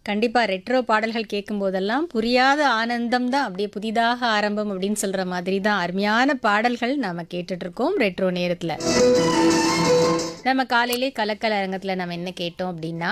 கண்டிப்பா ரெட்ரோ பாடல்கள் கேட்கும் போதெல்லாம் புரியாத ஆனந்தம் தான் அப்படியே புதிதாக ஆரம்பம் அப்படின்னு சொல்ற மாதிரி தான் அருமையான பாடல்கள் நாம கேட்டுட்டு இருக்கோம் ரெட்ரோ நேரத்துல நம்ம காலையிலே கலக்கல் அரங்கத்துல நம்ம என்ன கேட்டோம் அப்படின்னா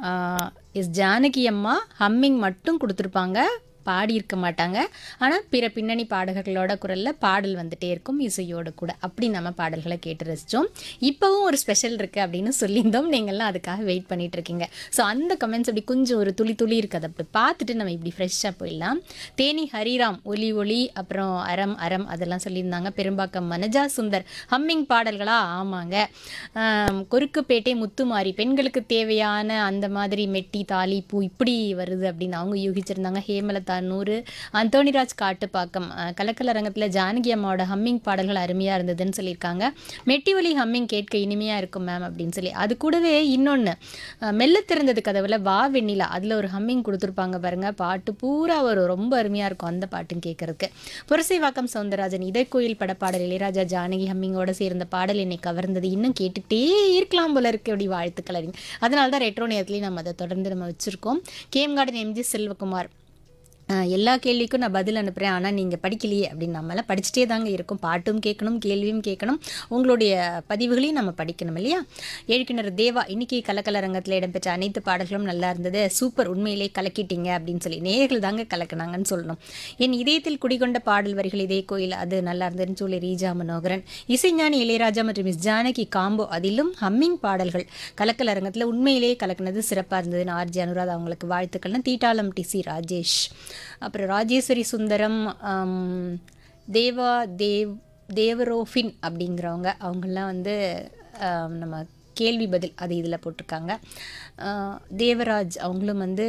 இஸ் ஜானகி அம்மா ஹம்மிங் மட்டும் கொடுத்துருப்பாங்க பாடி இருக்க மாட்டாங்க ஆனால் பிற பின்னணி பாடகர்களோட குரலில் பாடல் வந்துட்டே இருக்கும் இசையோடு கூட அப்படி நம்ம பாடல்களை கேட்டு ரசித்தோம் இப்போவும் ஒரு ஸ்பெஷல் இருக்குது அப்படின்னு சொல்லியிருந்தோம் நீங்கள்லாம் அதுக்காக வெயிட் பண்ணிட்டு இருக்கீங்க ஸோ அந்த கமெண்ட்ஸ் அப்படி கொஞ்சம் ஒரு துளி துளி இருக்குது அப்படி பார்த்துட்டு நம்ம இப்படி ஃப்ரெஷ்ஷாக போயிடலாம் தேனி ஹரிராம் ஒலி ஒலி அப்புறம் அறம் அறம் அதெல்லாம் சொல்லியிருந்தாங்க பெரும்பாக்கம் மனஜா சுந்தர் ஹம்மிங் பாடல்களா ஆமாங்க ஆம், கொருக்குப்பேட்டை முத்துமாரி பெண்களுக்கு தேவையான அந்த மாதிரி மெட்டி தாலி பூ இப்படி வருது அப்படின்னு அவங்க யூகிச்சிருந்தாங்க ஹேமலதா நூறு அந்தோணிராஜ் காட்டுப்பாக்கம் அஹ், கலக்கல் அரங்கத்தில் ஜானகி அம்மாவோட ஹம்மிங் பாடல்கள் அருமையாக இருந்ததுன்னு சொல்லியிருக்காங்க மெட்டி ஒலி ஹம்மிங் கேட்க இனிமையாக இருக்கும் மேம் அப்படின்னு சொல்லி அது கூடவே இன்னொன்று மெல்ல திறந்தது கதவுல வா வெண்ணிலா அதில் ஒரு ஹம்மிங் கொடுத்துருப்பாங்க பாருங்க பாட்டு பூரா வரும் ரொம்ப அருமையாக இருக்கும் அந்த பாட்டும் கேட்கறதுக்கு புரசைவாக்கம் சவுந்தரராஜன் இதய கோயில் படப்பாடல் இளையராஜா ஜானகி ஹம்மிங்கோட சேர்ந்த பாடல் என்னை கவர்ந்தது இன்னும் கேட்டுட்டே இருக்கலாம் போல இருக்கு அப்படி வாழ்த்துக்கள் அறிங்க அதனால தான் ரெட்ரோ நேரத்துலையும் நம்ம அதை தொடர்ந்து நம்ம வச்சுருக்கோம் கேம் கார்டன் எம்ஜி செல்வகுமார் ஆஹ் எல்லா கேள்விக்கும் நான் பதில் அனுப்புகிறேன் ஆனால் நீங்கள் படிக்கலையே அப்படின்னு நம்மளாம் படிச்சுட்டே தாங்க இருக்கும் பாட்டும் கேட்கணும் கேள்வியும் கேட்கணும் உங்களுடைய பதிவுகளையும் நம்ம படிக்கணும் இல்லையா எழுக்கிணர் தேவா இன்னைக்கு கலக்கலரங்கத்தில் இடம்பெற்ற அனைத்து பாடல்களும் நல்லா இருந்தது சூப்பர் உண்மையிலே கலக்கிட்டீங்க அப்படின்னு சொல்லி நேர்கள் தாங்க கலக்கினாங்கன்னு சொல்லணும் என் இதயத்தில் குடிகொண்ட பாடல் வரிகள் இதே கோயில் அது நல்லா இருந்ததுன்னு சொல்லி ரீஜா மனோகரன் இசைஞானி இளையராஜா மற்றும் மிஸ் ஜானகி காம்போ அதிலும் ஹம்மிங் பாடல்கள் கலக்கல் அரங்கத்தில் உண்மையிலேயே கலக்குனது சிறப்பாக இருந்ததுன்னு ஆர்ஜி அனுராதா அவங்களுக்கு வாழ்த்துக்கள்னு தீட்டாளம் டிசி ராஜேஷ் அப்புறம் ராஜேஸ்வரி சுந்தரம் ஆம், தேவா தேவ் தேவரோஃபின் அப்படிங்கிறவங்க அவங்கெல்லாம் வந்து ஆம், நம்ம கேள்வி பதில் அது இதில் போட்டிருக்காங்க ஆ, தேவராஜ் அவங்களும் வந்து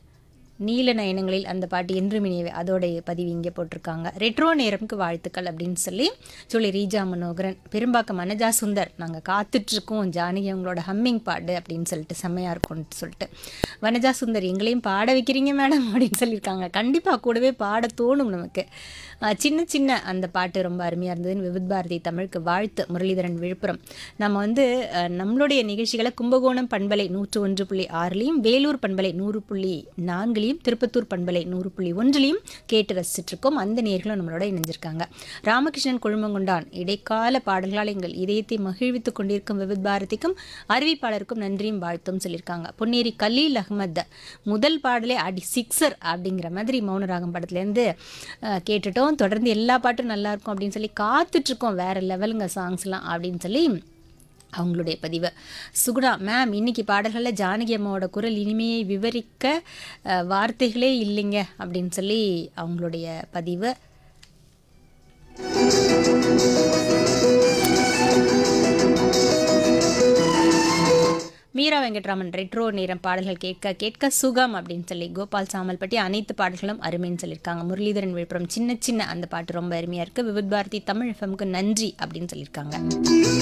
நீல நயனங்களில் அந்த பாட்டு என்று மினியவே அதோடைய பதிவு இங்கே போட்டிருக்காங்க ரெட்ரோ நேரம்க்கு வாழ்த்துக்கள் அப்படின்னு சொல்லி சொல்லி ரீஜா மனோகரன் பெரும்பாக்கம் மனஜா சுந்தர் நாங்கள் காத்துட்ருக்கோம் ஜானகி அவங்களோட ஹம்மிங் பாடு அப்படின்னு சொல்லிட்டு செம்மையாக இருக்கும்னு சொல்லிட்டு வனஜா சுந்தர் எங்களையும் பாட வைக்கிறீங்க மேடம் அப்படின்னு சொல்லியிருக்காங்க கண்டிப்பாக கூடவே பாட தோணும் நமக்கு அஹ் சின்ன சின்ன அந்த பாட்டு ரொம்ப அருமையாக இருந்ததுன்னு விவித் பாரதி தமிழுக்கு வாழ்த்து முரளிதரன் விழுப்புரம் நம்ம வந்து அஹ், நம்மளுடைய நிகழ்ச்சிகளை கும்பகோணம் பண்பலை நூற்று ஒன்று புள்ளி ஆறுலையும் வேலூர் பண்பலை நூறு புள்ளி நான்குலையும் திருப்பத்தூர் பண்பலை நூறு புள்ளி ஒன்றுலையும் கேட்டு ரசிச்சுட்டு இருக்கோம் அந்த நேர்களும் நம்மளோட இணைஞ்சிருக்காங்க ராமகிருஷ்ணன் குழுமங்குண்டான் இடைக்கால பாடல்களால் எங்கள் இதயத்தை மகிழ்வித்துக் கொண்டிருக்கும் விவித் பாரதிக்கும் அறிவிப்பாளருக்கும் நன்றியும் வாழ்த்தும் சொல்லியிருக்காங்க பொன்னேரி கலீல் அகமத் முதல் பாடலே அடி சிக்ஸர் அப்படிங்கிற மாதிரி மௌனராகம் படத்துலேருந்து அஹ், கேட்டுட்டோம் தொடர்ந்து எல்லா பாட்டும் நல்லா இருக்கும் அப்படின்னு சொல்லி காத்துட்ருக்கோம் வேற லெவலுங்க சாங்ஸ்லாம் அப்படின்னு சொல்லி அவங்களுடைய பதிவு சுகுணா மேம் இன்னைக்கு பாடல்களில் ஜானகி அம்மாவோட குரல் இனிமையை விவரிக்க அஹ், வார்த்தைகளே இல்லைங்க அப்படின்னு சொல்லி அவங்களுடைய பதிவு மீரா வெங்கட்ராமன் ரெட்ரோ நேரம் பாடல்கள் கேட்க கேட்க சுகம் அப்படின்னு சொல்லி கோபால் சாமல்பட்டி அனைத்து பாடல்களும் அருமைன்னு சொல்லியிருக்காங்க முரளிதரன் விழுப்புரம் சின்ன சின்ன அந்த பாட்டு ரொம்ப அருமையாக இருக்குது விவித் பாரதி தமிழ் எஃப்எம்க்கு நன்றி அப்படின்னு சொல்லியிருக்காங்க